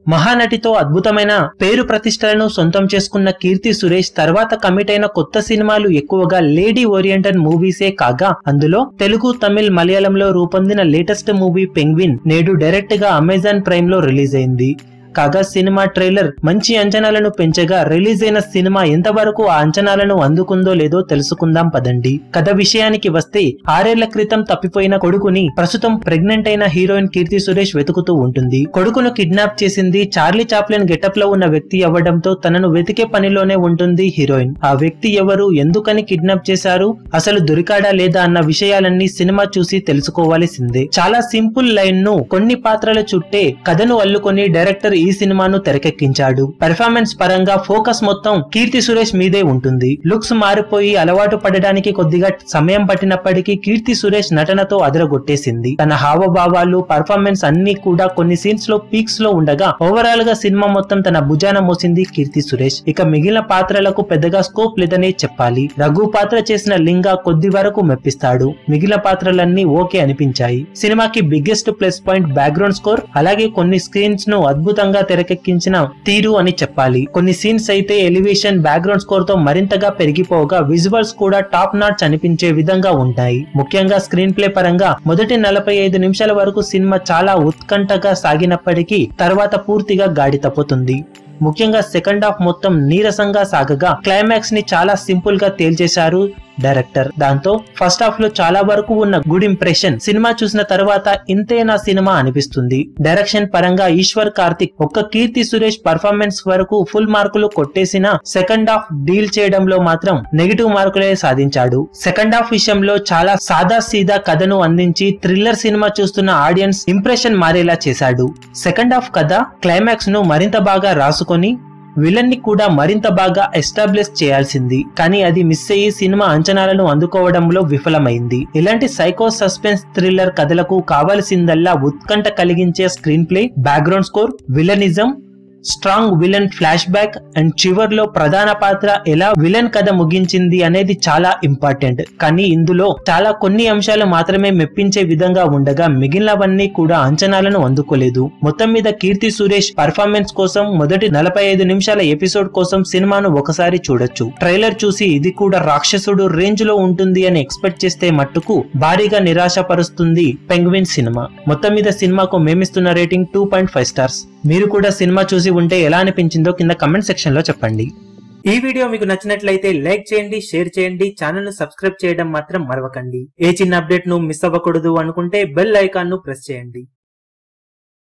మహానటితో అద్భుతమైన పేరు ప్రతిష్టలను సొంతం చేసుకున్న కీర్తి సురేష్ తర్వాత కమిట్ అయిన కొత్త సినిమాలు ఎక్కువగా లేడీ ఓరియంటెడ్ మూవీసే కాగా అందులో తెలుగు తమిళ్ మలయాళంలో రూపొందిన లేటెస్ట్ మూవీ పెంగ్విన్ నేడు డైరెక్ట్ గా అమెజాన్ ప్రైమ్ లో రిలీజ్ అయింది కాగా సినిమా ట్రైలర్ మంచి అంచనాలను పెంచగా రిలీజ్ అయిన సినిమా ఎంతవరకు ఆ అంచనాలను అందుకుందో లేదో తెలుసుకుందాం పదండి కథ విషయానికి వస్తే ఆరేళ్ల క్రితం తప్పిపోయిన కొడుకుని ప్రస్తుతం ప్రెగ్నెంట్ అయిన హీరోయిన్ కీర్తి సురేష్ వెతుకుతూ ఉంటుంది కొడుకును కిడ్నాప్ చేసింది చార్లీ చాప్లిన్ గెటప్ లో ఉన్న వ్యక్తి అవ్వడంతో తనను వెతికే పనిలోనే ఉంటుంది హీరోయిన్ ఆ వ్యక్తి ఎవరు ఎందుకని కిడ్నాప్ చేశారు అసలు దొరికాడా లేదా అన్న విషయాలన్నీ సినిమా చూసి తెలుసుకోవాల్సిందే చాలా సింపుల్ లైన్ ను కొన్ని పాత్రల చుట్టే కథను అల్లుకొని డైరెక్టర్ ఈ సినిమాను తెరకెక్కించాడు పెర్ఫార్మెన్స్ పరంగా ఫోకస్ మొత్తం కీర్తి సురేష్ మీదే ఉంటుంది లుక్స్ మారిపోయి అలవాటు పడడానికి కొద్దిగా సమయం పట్టినప్పటికీ కీర్తి సురేష్ నటనతో అదరగొట్టేసింది తన హావభావాలు పర్ఫార్మెన్స్ అన్ని కూడా కొన్ని సీన్స్ లో పీక్స్ లో ఉండగా ఓవరాల్ గా సినిమా మొత్తం తన భుజాన మోసింది కీర్తి సురేష్ ఇక మిగిలిన పాత్రలకు పెద్దగా స్కోప్ లేదనే చెప్పాలి రఘు పాత్ర చేసిన లింగా కొద్ది వరకు మెప్పిస్తాడు మిగిలిన పాత్రలన్నీ ఓకే అనిపించాయి సినిమాకి biggest plus point background score అలాగే కొన్ని స్క్రీన్స్ ను అద్భుతంగా తెరకెక్కించిన తీరు అని చెప్పాలి కొన్ని సీన్స్ అయితే ఎలివేషన్ బ్యాక్గ్రౌండ్ స్కోర్ తో మరింతగా పెరిగిపోగా విజువల్స్ కూడా టాప్ నాట్స్ అనిపించే విధంగా ఉంటాయి ముఖ్యంగా స్క్రీన్ ప్లే పరంగా మొదటి నలభై ఐదు నిమిషాల వరకు సినిమా చాలా ఉత్కంఠగా సాగినప్పటికీ తర్వాత పూర్తిగా గాడి తప్పుతుంది ముఖ్యంగా సెకండ్ హాఫ్ మొత్తం నీరసంగా సాగగా క్లైమాక్స్ ని చాలా సింపుల్ గా తేల్చేశారు డైరెక్టర్ దాంతో ఫస్ట్ హాఫ్ లో చాలా వరకు ఉన్న గుడ్ ఇంప్రెషన్ సినిమా చూసిన తర్వాత ఇంతేనా సినిమా అనిపిస్తుంది డైరెక్షన్ పరంగా ఈశ్వర్ కార్తిక్ ఒక్క కీర్తి సురేష్ పర్ఫార్మెన్స్ వరకు ఫుల్ మార్కులు కొట్టేసిన సెకండ్ హాఫ్ డీల్ చేయడంలో మాత్రం నెగిటివ్ మార్కులే సాధించాడు సెకండ్ హాఫ్ విషయంలో చాలా సాదా సీదా కథను అందించి థ్రిల్లర్ సినిమా చూస్తున్న ఆడియన్స్ ఇంప్రెషన్ మారేలా చేశాడు సెకండ్ హాఫ్ కథ క్లైమాక్స్ ను మరింత బాగా రాసుకొని విలన్ ని కూడా మరింత బాగా ఎస్టాబ్లిష్ చేయాల్సింది కానీ అది మిస్ అయ్యి సినిమా అంచనాలను అందుకోవడంలో విఫలమైంది ఇలాంటి సైకో సస్పెన్స్ థ్రిల్లర్ కథలకు కావాల్సిందల్లా ఉత్కంఠ కలిగించే screenplay background score villainism strong villain flashback and చివర్లో ప్రధాన పాత్ర ఎలా విలన్ కథ ముగించింది అనేది చాలా ఇంపార్టెంట్ కానీ ఇందులో చాలా కొన్ని అంశాలు మాత్రమే మెప్పించే విధంగా ఉండగా మిగిలినవన్నీ కూడా అంచనాలను అందుకోలేదు మొత్తం మీద కీర్తి సురేష్ పర్ఫార్మెన్స్ కోసం మొదటి నలభై ఐదు నిమిషాల ఎపిసోడ్ కోసం సినిమాను ఒకసారి చూడొచ్చు ట్రైలర్ చూసి ఇది కూడా రాక్షసుడు రేంజ్ లో ఉంటుంది అని ఎక్స్పెక్ట్ చేస్తే మట్టుకు భారీగా నిరాశపరుస్తుంది పెంగ్విన్ సినిమా మొత్తం మీద సినిమాకు మేమిస్తున్న rating two point five stars మీరు కూడా సినిమా చూసి ఉంటే ఎలా అనిపించిందో కింద కమెంట్ సెక్షన్ లో చెప్పండి ఈ వీడియో మీకు నచ్చినట్లయితే లైక్ చేయండి షేర్ చేయండి ఛానల్ ను సబ్స్క్రైబ్ చేయడం మాత్రం మరవకండి ఏ చిన్న అప్డేట్ ను మిస్ అవ్వకూడదు అనుకుంటే బెల్ ఐకాన్ ను ప్రెస్ చేయండి